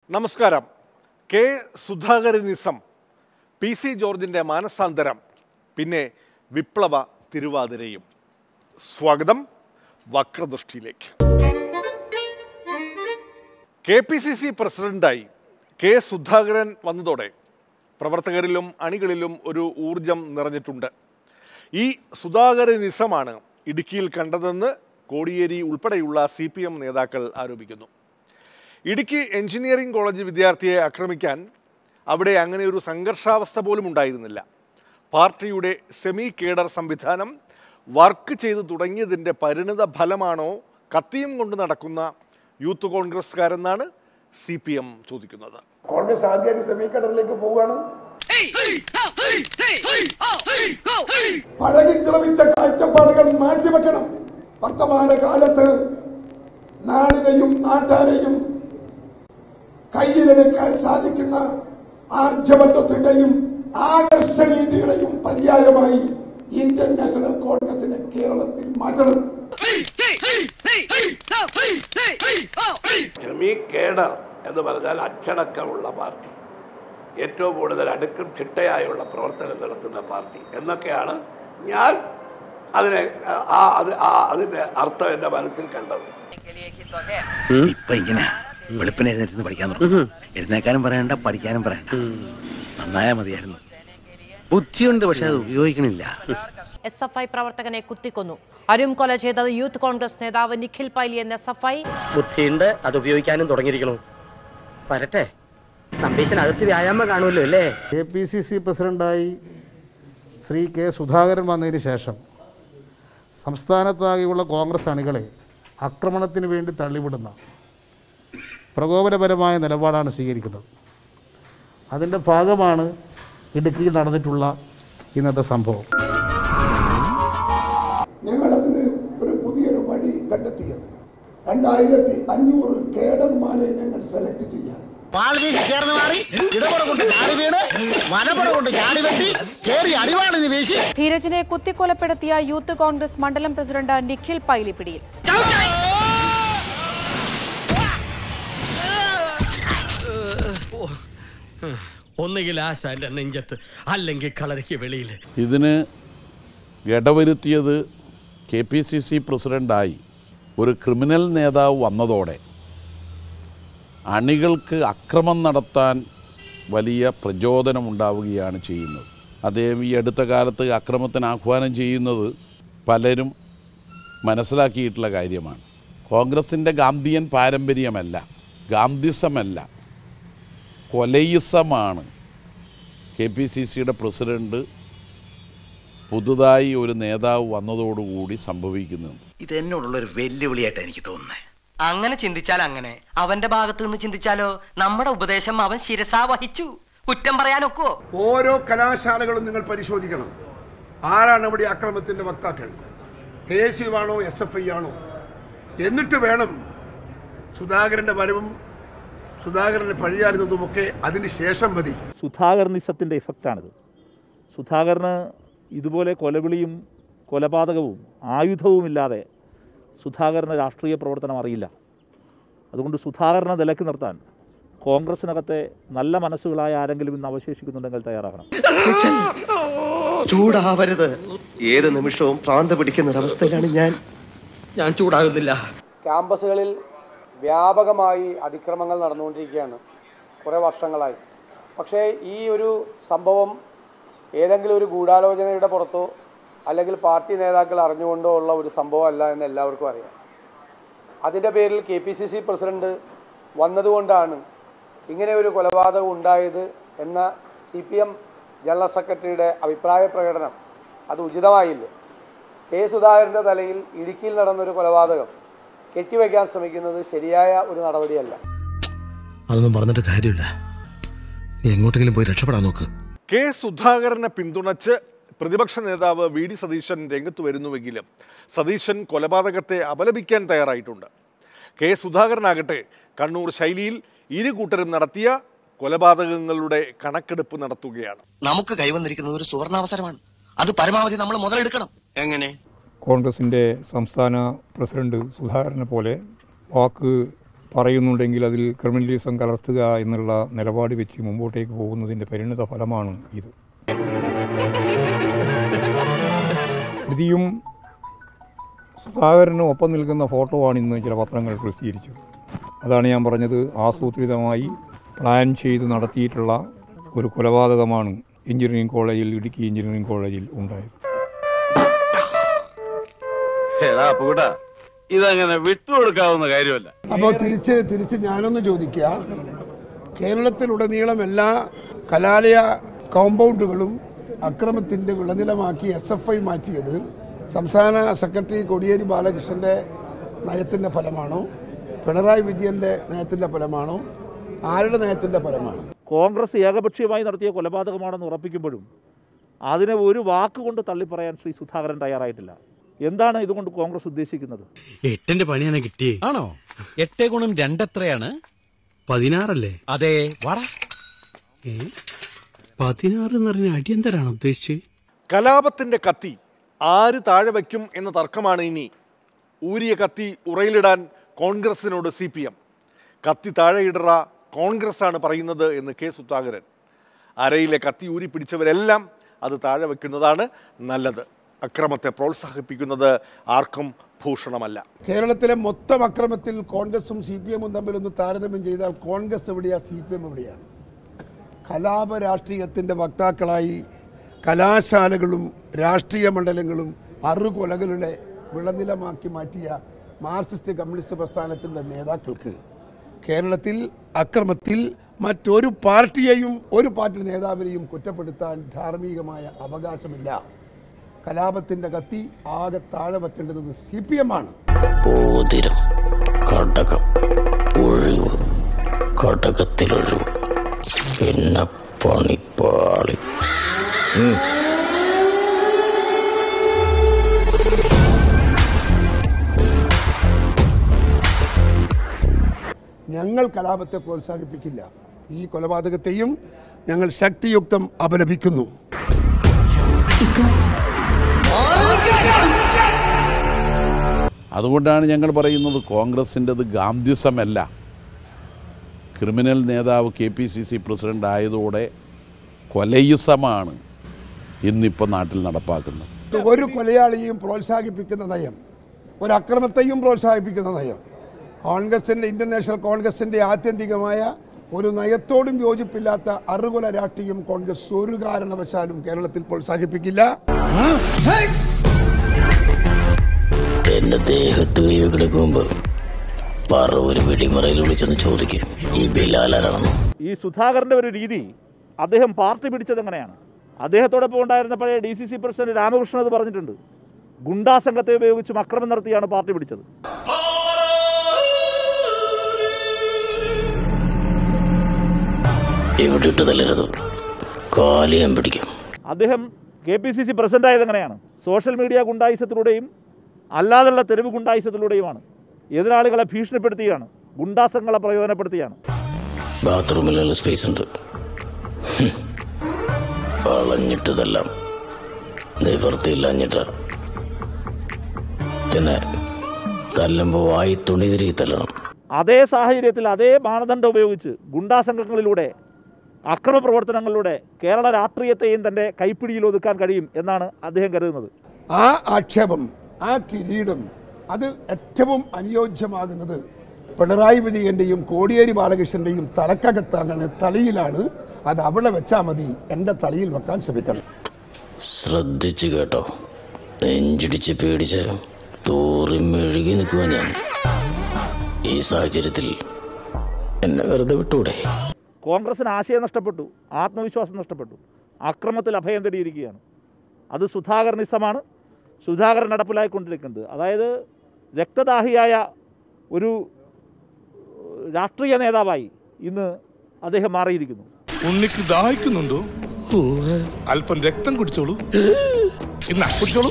നമസ്കാരം K സുധാകരനിസം P C ജോർജിൻ്റെ മാനസാന്തരം പിന്നെ വിപ്ലവ തിരുവാതിരയും സ്വാഗതം വക്രദൃഷ്ടിയിലേക്ക് കെ പി സി സി പ്രസിഡന്റായി കെ സുധാകരൻ വന്നതോടെ പ്രവർത്തകരിലും അണികളിലും ഒരു ഊർജം നിറഞ്ഞിട്ടുണ്ട് ഈ സുധാകരനിസമാണ് ഇടുക്കിയിൽ കണ്ടതെന്ന് കോടിയേരി ഉൾപ്പെടെയുള്ള സി പി എം നേതാക്കൾ ആരോപിക്കുന്നു ഇടുക്കി എഞ്ചിനീയറിംഗ് കോളേജ് വിദ്യാർത്ഥിയെ ആക്രമിക്കാൻ അവിടെ അങ്ങനെ ഒരു സംഘർഷാവസ്ഥ പോലും ഉണ്ടായിരുന്നില്ല പാർട്ടിയുടെ സെമി കേഡർ സംവിധാനം വർക്ക് ചെയ്തു തുടങ്ങിയതിൻ്റെ പരിണിത ഫലമാണോ കത്തിയും കൊണ്ട് നടക്കുന്ന യൂത്ത് കോൺഗ്രസ്സുകാരെന്നാണ് സി പി എം ചോദിക്കുന്നത് കോൺഗ്രസ് ആദ്യമായിട്ട് സെമി കടറിലേക്ക് പോവുകയാണ് പഴകിക്രമിച്ച കാഴ്ചപ്പാടുകൾ മാറ്റിവെക്കണം വർത്തമാന കാലത്ത് നാടിനെയും നാട്ടാരെയും കയ്യിലെടുക്കാൻ സാധിക്കുന്ന ആർജവത്വത്തിന്റെയും ആകർഷണീയതയുടെയും പര്യായമായി ഇന്ത്യൻ നാഷണൽ കോൺഗ്രസിനെ കേരളത്തിൽ മാറ്റണം സെമി കേഡർ എന്ന് പറഞ്ഞാൽ അച്ചടക്കമുള്ള പാർട്ടി ഏറ്റവും കൂടുതൽ അടുക്കും ചിട്ടയായുള്ള പ്രവർത്തനം നടത്തുന്ന പാർട്ടി എന്നൊക്കെയാണ് ഞാൻ അതിനെ ആ അത് ആ അതിൻ്റെ അർത്ഥം എൻ്റെ മനസ്സിൽ കണ്ടത് ഇപ്പൊ ഇങ്ങനെ വെളുപ്പിന് എഴുന്നേറ്റ് പഠിക്കാൻ തുടങ്ങും എഴുന്നേക്കാനും പറയണ്ട പഠിക്കാനും പറയണ്ട നന്നായാ മതിയായിരുന്നു ബുദ്ധിയുണ്ട് പക്ഷെ അത് ഉപയോഗിക്കണില്ല എസ് എഫ് ഐ പ്രവർത്തകനെ കുത്തിക്കൊന്നു അരും കൊല ചെയ്തത് യൂത്ത് കോൺഗ്രസ് നേതാവ് നിഖിൽ പൈലി എന്ന എസ് എഫ് ഐ ബുദ്ധിയുണ്ട് അത് ഉപയോഗിക്കാനും തുടങ്ങിയിരിക്കണു വരട്ടെ നമ്പീശനകത്ത് വ്യായാമം കാണുമല്ലോ അല്ലേ കെ പി സി സി പ്രസിഡൻ്റായി ശ്രീ കെ സുധാകരൻ വന്നതിന് ശേഷം സംസ്ഥാനത്താകെയുള്ള കോൺഗ്രസ് അണികളെ ആക്രമണത്തിന് വേണ്ടി തള്ളിവിടുന്ന പ്രകോപനപരമായ നിലപാടാണ് സ്വീകരിക്കുന്നത് അതിൻ്റെ ഭാഗമാണ് ഇടുക്കിയിൽ നടന്നിട്ടുള്ള ഇന്നത്തെ സംഭവം ഞങ്ങൾ അതിന് ഒരു പുതിയൊരു വഴി കണ്ടെത്തിയത് രണ്ടായിരത്തി അഞ്ഞൂറ് കേഡർമാരെ ഞങ്ങൾ സെലക്ട് ചെയ്യാം ധീരജിനെ കുത്തിക്കൊലപ്പെടുത്തിയ യൂത്ത് കോൺഗ്രസ് മണ്ഡലം പ്രസിഡന്റ് നിഖിൽ പൈലി പിടിയിൽ ഒന്നുകിൽ ആശാന്റെ നെഞ്ചത്ത് അല്ലെങ്കിൽ കളരിക്ക് വെളിയിൽ ഇതിന് ഇടവരുത്തിയത് കെ പി സി സി പ്രസിഡൻ്റായി ഒരു ക്രിമിനൽ നേതാവ് വന്നതോടെ അണികൾക്ക് അക്രമം നടത്താൻ വലിയ പ്രചോദനമുണ്ടാവുകയാണ് ചെയ്യുന്നത് അദ്ദേഹം ഈ അടുത്ത കാലത്ത് അക്രമത്തിന് ആഹ്വാനം ചെയ്യുന്നത് പലരും മനസ്സിലാക്കിയിട്ടുള്ള കാര്യമാണ് കോൺഗ്രസിൻ്റെ ഗാന്ധിയൻ പാരമ്പര്യമല്ല ഗാന്ധിസമല്ല കൊലയിസമാണ് കെ പി സി സിയുടെ പ്രസിഡൻറ്റ് പുതുതായി ഒരു നേതാവ് വന്നതോടുകൂടി സംഭവിക്കുന്നത് ഇത് എന്നോടുള്ള ഒരു വെല്ലുവിളിയായിട്ടാണ് എനിക്ക് തോന്നുന്നത് അങ്ങനെ ചിന്തിച്ചാൽ അങ്ങനെ അവന്റെ ഭാഗത്ത് നിന്ന് ചിന്തിച്ചാലോ നമ്മുടെ ഉപദേശം അവൻ ശിരസാ വഹിച്ചു കുറ്റം പറയാനൊക്കോ ഓരോ കലാശാലകളും നിങ്ങൾ പരിശോധിക്കണം ആരാണ് ഇവിടെ അക്രമത്തിന്റെ വക്താക്കൾ കെ എസ് യു ആണോ എസ് എഫ് ഐ ആണോ എന്നിട്ട് വേണം സുധാകരന്റെ വരവും സുധാകരനെ പഴിയാറുന്നതുമൊക്കെ അതിന് ശേഷം മതി സുധാകരനിസത്തിൻ്റെ ഇഫക്റ്റാണിത് സുധാകരന് ഇതുപോലെ കൊലവിളിയും കൊലപാതകവും ആയുധവുമില്ലാതെ സുധാകരന് രാഷ്ട്രീയ പ്രവർത്തനം അറിയില്ല അതുകൊണ്ട് സുധാകരനെ നിലക്ക് നിർത്താൻ കോൺഗ്രസിനകത്തെ നല്ല മനസ്സുകളായ ആരെങ്കിലും ഇന്ന് അവശേഷിക്കുന്നുണ്ടെങ്കിൽ തയ്യാറാകണം ചൂടാവരുത് ഏത് നിമിഷവും പ്രാന്ത പിടിക്കുന്ന ഒരവസ്ഥയിലാണ് ഞാൻ ഞാൻ ചൂടാകുന്നില്ല ക്യാമ്പസുകളിൽ വ്യാപകമായി അതിക്രമങ്ങൾ നടന്നുകൊണ്ടിരിക്കുകയാണ് കുറേ വർഷങ്ങളായി പക്ഷേ ഈ ഒരു സംഭവം ഏതെങ്കിലും ഒരു ഗൂഢാലോചനയുടെ പുറത്തോ അല്ലെങ്കിൽ പാർട്ടി നേതാക്കൾ അറിഞ്ഞുകൊണ്ടോ ഉള്ള ഒരു സംഭവമല്ല എന്ന് എല്ലാവർക്കും അറിയാം അതിൻ്റെ പേരിൽ K P C C president വന്നതുകൊണ്ടാണ് ഇങ്ങനെ ഒരു കൊലപാതകം ഉണ്ടായത് എന്ന സി പി എം ജനറൽ സെക്രട്ടറിയുടെ അഭിപ്രായ പ്രകടനം അത് ഉചിതമായില്ല കെ സുധാകരൻ്റെ തലയിൽ ഇടുക്കിയിൽ നടന്നൊരു കൊലപാതകം കെട്ടിവെക്കാൻ ശ്രമിക്കുന്നത് ശരിയായ ഒരു നടപടിയല്ല അതൊന്നും പറഞ്ഞിട്ട് കാര്യമില്ല നീ എങ്ങോട്ടെങ്കിലും പോയി രക്ഷപ്പെടാൻ നോക്ക് കെ സുധാകരനെ പിന്തുണച്ച് പ്രതിപക്ഷ നേതാവ് വി ഡി സതീശൻ രംഗത്ത് വരുന്നുവെങ്കിലും സതീശൻ കൊലപാതകത്തെ അപലപിക്കാൻ തയ്യാറായിട്ടുണ്ട് കെ സുധാകരനാകട്ടെ കണ്ണൂർ ശൈലിയിൽ ഇരു കൂട്ടരും നടത്തിയ കൊലപാതകങ്ങളുടെ കണക്കെടുപ്പ് നടത്തുകയാണ് നമുക്ക് കൈവന്നിരിക്കുന്നത് ഒരു സുവർണാവസരമാണ് അത് പരമാവധി നമ്മൾ മുതലെടുക്കണം എങ്ങനെ കോൺഗ്രസിൻ്റെ സംസ്ഥാന പ്രസിഡന്റ് സുധാകരനെ പോലെ വാക്ക് പറയുന്നുണ്ടെങ്കിൽ അതിൽ ക്രിമിനലിസം കലർത്തുക എന്നുള്ള നിലപാട് വെച്ച് മുമ്പോട്ടേക്ക് പോകുന്നതിൻ്റെ പരിണിത ഫലമാണ് ഇത് പ്രതിയും സുധാകരനും ഒപ്പം നിൽക്കുന്ന ഫോട്ടോ ആണ് ഇന്ന് ചില പത്രങ്ങൾ പ്രസിദ്ധീകരിച്ചത് അതാണ് ഞാൻ പറഞ്ഞത് ആസൂത്രിതമായി പ്ലാൻ ചെയ്ത് നടത്തിയിട്ടുള്ള ഒരു കൊലപാതകമാണ് എഞ്ചിനീയറിംഗ് കോളേജിൽ ഇടുക്കി എഞ്ചിനീയറിംഗ് കോളേജിൽ ഉണ്ടായത് എടാ പൂട്ട ഇതങ്ങനെ വിട്ടുകൊടുക്കാവുന്ന കാര്യമല്ല അപ്പോൾ തിരിച്ച് തിരിച്ച് ഞാനൊന്ന് ചോദിക്കുക കേരളത്തിലുടനീളം എല്ലാ കലാലയ കോമ്പൗണ്ടുകളും അക്രമത്തിൻ്റെ വിളനിലമാക്കി എസ് എഫ് ഐ മാറ്റിയത് സംസ്ഥാന സെക്രട്ടറി കോടിയേരി ബാലകൃഷ്ണന്റെ നയത്തിൻ്റെ ഫലമാണോ പിണറായി വിജയന്റെ നയത്തിൻ്റെ ഫലമാണോ ആരുടെ നയത്തിൻ്റെ ഫലമാണ് കോൺഗ്രസ് ഏകപക്ഷീയമായി നടത്തിയ കൊലപാതകമാണെന്ന് ഉറപ്പിക്കുമ്പോഴും അതിനെ ഒരു വാക്കുകൊണ്ട് തള്ളിപ്പറയാൻ ശ്രീ സുധാകരൻ തയ്യാറായിട്ടില്ല എന്താണ് ഇതുകൊണ്ട് കോൺഗ്രസ് ഉദ്ദേശിക്കുന്നത് എട്ടിന്റെ പണിയാണ് കിട്ടിയേ ആണോ എട്ടേ ഗുണം രണ്ടെത്രയാണ് പതിനാറല്ലേ അതെ വാടാ ഏ പതിനാറ് എന്ന് പറഞ്ഞ അടിയന്തരാണ് ഉദ്ദേശിച്ച് കലാപത്തിന്റെ കത്തി ആര് താഴെ വയ്ക്കും എന്ന തർക്കമാണ് ഇനി ഊരിയ കത്തി ഉറയിലിടാൻ കോൺഗ്രസിനോട് സി പി എം കത്തി താഴെയിടറ കോൺഗ്രസ് ആണ് പറയുന്നത് എന്ന് കെ സുധാകരൻ അരയിലെ കത്തി ഊരി പിടിച്ചവരെല്ലാം അത് താഴെ വയ്ക്കുന്നതാണ് നല്ലത് അക്രമത്തെ പ്രോത്സാഹിപ്പിക്കുന്നത് ആർക്കും ഭൂഷണമല്ല കേരളത്തിലെ മൊത്തം അക്രമത്തിൽ കോൺഗ്രസും സി പി എമ്മും തമ്മിലൊന്ന് താരതമ്യം ചെയ്താൽ കോൺഗ്രസ് എവിടെയാണ് സി പി എം എവിടെയാണ് കലാപ രാഷ്ട്രീയത്തിൻ്റെ വക്താക്കളായി കലാശാലകളും രാഷ്ട്രീയ മണ്ഡലങ്ങളും അറുകൊലകളുടെ വിളനിലമാക്കി മാറ്റിയ മാർക്സിസ്റ്റ് കമ്മ്യൂണിസ്റ്റ് പ്രസ്ഥാനത്തിൻ്റെ നേതാക്കൾക്ക് കേരളത്തിൽ അക്രമത്തിൽ മറ്റൊരു പാർട്ടിയെയും ഒരു പാർട്ടി നേതാവിനെയും കുറ്റപ്പെടുത്താൻ ധാർമ്മികമായ അവകാശമില്ല കലാപത്തിൻ്റെ കത്തി ആകെ താഴെ വെക്കേണ്ടത് സി പി എം ആണ് ഓതിരം കടകം ഒഴിവ് കടകത്തിലൊഴിവ് പിന്നെ പണിപ്പാളി ഉം. ഞങ്ങൾ കലാപത്തെ പ്രോത്സാഹിപ്പിക്കില്ല ഈ കൊലപാതകത്തെയും ഞങ്ങൾ ശക്തിയുക്തം അപലപിക്കുന്നു അതുകൊണ്ടാണ് ഞങ്ങൾ പറയുന്നത് കോൺഗ്രസിൻ്റെത് ഗാന്ധിസമല്ല ക്രിമിനൽ നേതാവ് K P C C president ആയതോടെ കൊലയിസമാണ് ഇന്നിപ്പോൾ നാട്ടിൽ നടപ്പാക്കുന്നത് ഒരു കൊലയാളിയെയും പ്രോത്സാഹിപ്പിക്കുന്ന നയം ഒരു അക്രമത്തെയും പ്രോത്സാഹിപ്പിക്കുന്ന നയം കോൺഗ്രസിൻ്റെ ഇന്റർനാഷണൽ കോൺഗ്രസിൻ്റെ ആത്യന്തികമായ ഒരു നയത്തോടും യോജിപ്പില്ലാത്ത അറുകൊല രാഷ്ട്രീയം കോൺഗ്രസ് ഒരു കാരണവശാലും കേരളത്തിൽ പ്രോത്സാഹിപ്പിക്കില്ല എന്റെ ദേഹത്ത് കൈ കിടക്കുമ്പോ പറ ഒരു വെടിമറയിൽ വിളിച്ചെന്ന് ചോദിക്കും ഈ ബിലാലാരാണെന്ന് ഈ സുധാകരൻ്റെ ഒരു രീതി അദ്ദേഹം പാർട്ടി പിടിച്ചത് എങ്ങനെയാണ് അദ്ദേഹത്തോടൊപ്പം ഉണ്ടായിരുന്ന പഴയ D C C president Ramakrishnan അത് പറഞ്ഞിട്ടുണ്ട് ഗുണ്ടാ സംഘത്തെ ഉപയോഗിച്ചും അക്രമം നടത്തിയാണ് പാർട്ടി പിടിച്ചത് ഇവിടെ ഇട്ട് തല്ലരുത് കാലിയം പിടിക്കും അദ്ദേഹം K P C C president ആയത് എങ്ങനെയാണ് സോഷ്യൽ മീഡിയ ഗുണ്ടായുസത്തിലൂടെയും അല്ലാതുള്ള തെരുവ് ഗുണ്ടായുസത്തിലൂടെയുമാണ് എതിരാളികളെ ഭീഷണിപ്പെടുത്തിയാണ് ഗുണ്ടാസങ്ങളെ പ്രയോജനപ്പെടുത്തിയാണ് ബാത്റൂമിൽ നല്ല സ്പേസ് ഉണ്ട് ഹും. വളഞ്ഞിട്ടതെല്ലാം നിവർത്തിയില്ലഞ്ഞിട്ട പിന്നെ തല്ലുമ്പോ വായി തുണി തിരികെ തല്ലണം അതേ സാഹചര്യത്തിൽ അതേ മാനദണ്ഡം ഉപയോഗിച്ച് ഗുണ്ടാ സംഘങ്ങളിലൂടെ അക്രമ പ്രവർത്തനങ്ങളിലൂടെ കേരള രാഷ്ട്രീയത്തെയും തൻ്റെ കൈപ്പിടിയിൽ ഒതുക്കാൻ കഴിയും എന്നാണ് അദ്ദേഹം കരുതുന്നത് ആ ആക്ഷേപം ആ കിരീടം അത് ഏറ്റവും അനുയോജ്യമാകുന്നത് പിണറായി വിജയന്റെയും കോടിയേരി ബാലകൃഷ്ണന്റെയും തലക്കകത്താണ് തലയിലാണ് അത് അവിടെ വെച്ചാൽ മതി എൻ്റെ തലയിൽ വെക്കാൻ ശ്രമിക്കണം ശ്രദ്ധിച്ചു കേട്ടോ നെഞ്ചിടിച്ച് പേടിച്ച് തൂറി മെഴുകി നിൽക്കുക ഞാൻ ഈ സാഹചര്യത്തിൽ എന്നെ വെറുതെ വിട്ടൂടെ കോൺഗ്രസിന് ആശയം നഷ്ടപ്പെട്ടു ആത്മവിശ്വാസം നഷ്ടപ്പെട്ടു അക്രമത്തിൽ അഭയം തേടിയിരിക്കുകയാണ് അത് സുധാകരനിസമാണ് സുധാകരൻ നടപ്പിലായിക്കൊണ്ടിരിക്കുന്നത് അതായത് രക്തദാഹിയായ ഒരു രാഷ്ട്രീയ നേതാവായി ഇന്ന് അദ്ദേഹം മാറിയിരിക്കുന്നു ഉണ്ണിക്ക് ദാഹിക്കുന്നുണ്ടോ അല്പം രക്തം കുടിച്ചോളൂ ഇന്ന കുടിച്ചോളൂ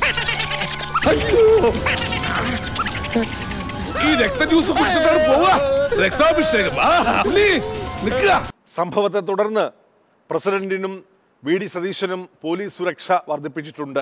ഈ രക്ത ജ്യൂസ് കുടിച്ചിട്ടാണ് പോവാ രക്താഭിഷേകം ആ, ഉണ്ണി, നിക്കുക സംഭവത്തെ തുടർന്ന് പ്രസിഡന്റിനും വി ഡി സതീശനും പോലീസ് സുരക്ഷ വർദ്ധിപ്പിച്ചിട്ടുണ്ട്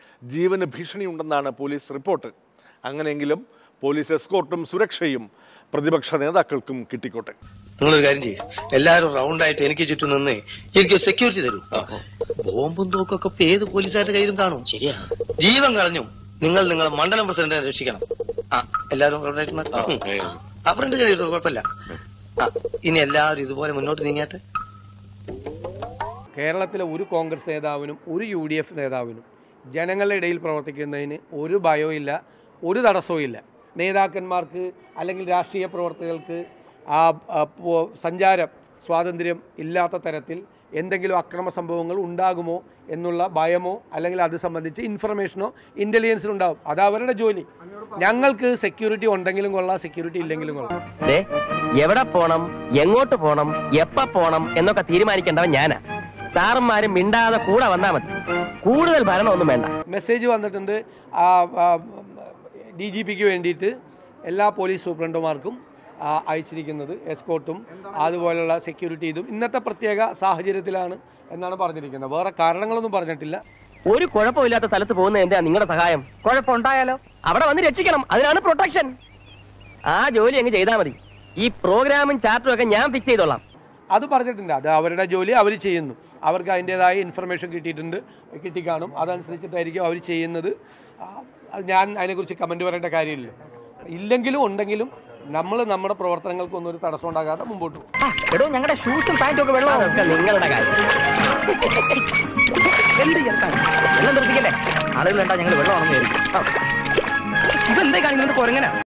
ജീവന് ഭീഷണിയുണ്ടെന്നാണ് പോലീസ് റിപ്പോർട്ട് അങ്ങനെയെങ്കിലും പോലീസ് എസ്കോർട്ടും സുരക്ഷയും പ്രതിപക്ഷ നേതാക്കൾക്കും കിട്ടിക്കോട്ടെ നിങ്ങളൊരു കാര്യം ചെയ്യും എല്ലാവരും റൗണ്ടായിട്ട് എനിക്ക് ചുറ്റും നിന്ന് എനിക്ക് സെക്യൂരിറ്റി തരൂ ബോംബും തോക്കൊക്കെ ഇപ്പൊ ഏത് പോലീസുകാരുടെ കയ്യിലും കാണും ശരിയാ ജീവൻ കളഞ്ഞു നിങ്ങൾ നിങ്ങളെ മണ്ഡലം പ്രസിഡന്റിനെ രക്ഷിക്കണം ആ എല്ലാവരും റൗണ്ടായിട്ട് നിന്നാ. ഉം. ആ ഫ്രണ്ട് കഴിയും കുഴപ്പമില്ല ആ ഇനി എല്ലാവരും ഇതുപോലെ മുന്നോട്ട് നീങ്ങിയാട്ടെ കേരളത്തിലെ ഒരു കോൺഗ്രസ് നേതാവിനും ഒരു യു ഡി എഫ് നേതാവിനും ജനങ്ങളുടെ ഇടയിൽ പ്രവർത്തിക്കുന്നതിന് ഒരു ഭയവും ഇല്ല ഒരു തടസ്സവും ഇല്ല നേതാക്കന്മാർക്ക് അല്ലെങ്കിൽ രാഷ്ട്രീയ പ്രവർത്തകർക്ക് ആ ആ, പോ- സഞ്ചാര സ്വാതന്ത്ര്യം ഇല്ലാത്ത തരത്തിൽ എന്തെങ്കിലും അക്രമ സംഭവങ്ങൾ ഉണ്ടാകുമോ എന്നുള്ള ഭയമോ അല്ലെങ്കിൽ അത് സംബന്ധിച്ച് ഇൻഫർമേഷനോ ഇൻ്റലിജൻസിനോ ഉണ്ടാവും അത് അവരുടെ ജോലി ഞങ്ങൾക്ക് സെക്യൂരിറ്റി ഉണ്ടെങ്കിലും കൊള്ളാം സെക്യൂരിറ്റി ഇല്ലെങ്കിലും കൊള്ളാം ദേ, എവിടെ പോണം എങ്ങോട്ട് പോണം എപ്പ പോണം എന്നൊക്കെ തീരുമാനിക്കേണ്ടവൻ ഞാനാ സാറന്മാരും മിണ്ടാതെ കൂടെ വന്നാ മതി കൂടുതൽ ഭരണമൊന്നും വേണ്ട മെസ്സേജ് വന്നിട്ടുണ്ട് ഡി ജി പിക്ക് വേണ്ടിയിട്ട് എല്ലാ പോലീസ് സൂപ്രണ്ടുമാർക്കും ആ, അയച്ചിരിക്കുന്നത് എസ്കോട്ടും അതുപോലുള്ള സെക്യൂരിറ്റി ഇതും ഇന്നത്തെ പ്രത്യേക സാഹചര്യത്തിലാണ് എന്നാണ് പറഞ്ഞിരിക്കുന്നത് വേറെ കാരണങ്ങളൊന്നും പറഞ്ഞിട്ടില്ല ഒരു കുഴപ്പമില്ലാത്ത സ്ഥലത്ത് പോകുന്ന എന്താ നിങ്ങളുടെ സഹായം കുഴപ്പമുണ്ടായാലോ അവിടെ വന്ന് രക്ഷിക്കണം അതിനാണ് പ്രൊട്ടക്ഷൻ ആ ജോലി അങ്ങ് ചെയ്താൽ മതി ഈ പ്രോഗ്രാമും ചാർട്ടും ഒക്കെ ഞാൻ ഫിക്സ് ചെയ്തോളാം അത് പറഞ്ഞിട്ടുണ്ട് അത് അവരുടെ ജോലി അവർ ചെയ്യുന്നു അവർക്ക് അതിൻ്റെതായ ഇൻഫർമേഷൻ കിട്ടിയിട്ടുണ്ട് കിട്ടിക്കാണും അതനുസരിച്ചിട്ടായിരിക്കും അവർ ചെയ്യുന്നത് ആ, അത് ഞാൻ അതിനെക്കുറിച്ച് കമൻറ്റ് പറയേണ്ട കാര്യമില്ല ഇല്ലെങ്കിലും ഉണ്ടെങ്കിലും നമ്മൾ നമ്മുടെ പ്രവർത്തനങ്ങൾക്കൊന്നും ഒരു തടസ്സം ഉണ്ടാകാതെ മുമ്പോട്ട് പോകും എടോ ഞങ്ങളുടെ ഷൂസും പാൻറ്റും ഒക്കെ വെള്ളം അതൊക്കെ നിങ്ങളുടെ കാര്യം എന്ത് ചെറുക്കാണ് വെള്ളം നിർത്തിക്കല്ലേ ആളുകൾ കണ്ടാ ഞങ്ങൾ വെള്ളം ആണെന്ന് വിചാരിക്കും ഇതെന്തേ കാണിക്കുന്നത് കുരങ്ങനാ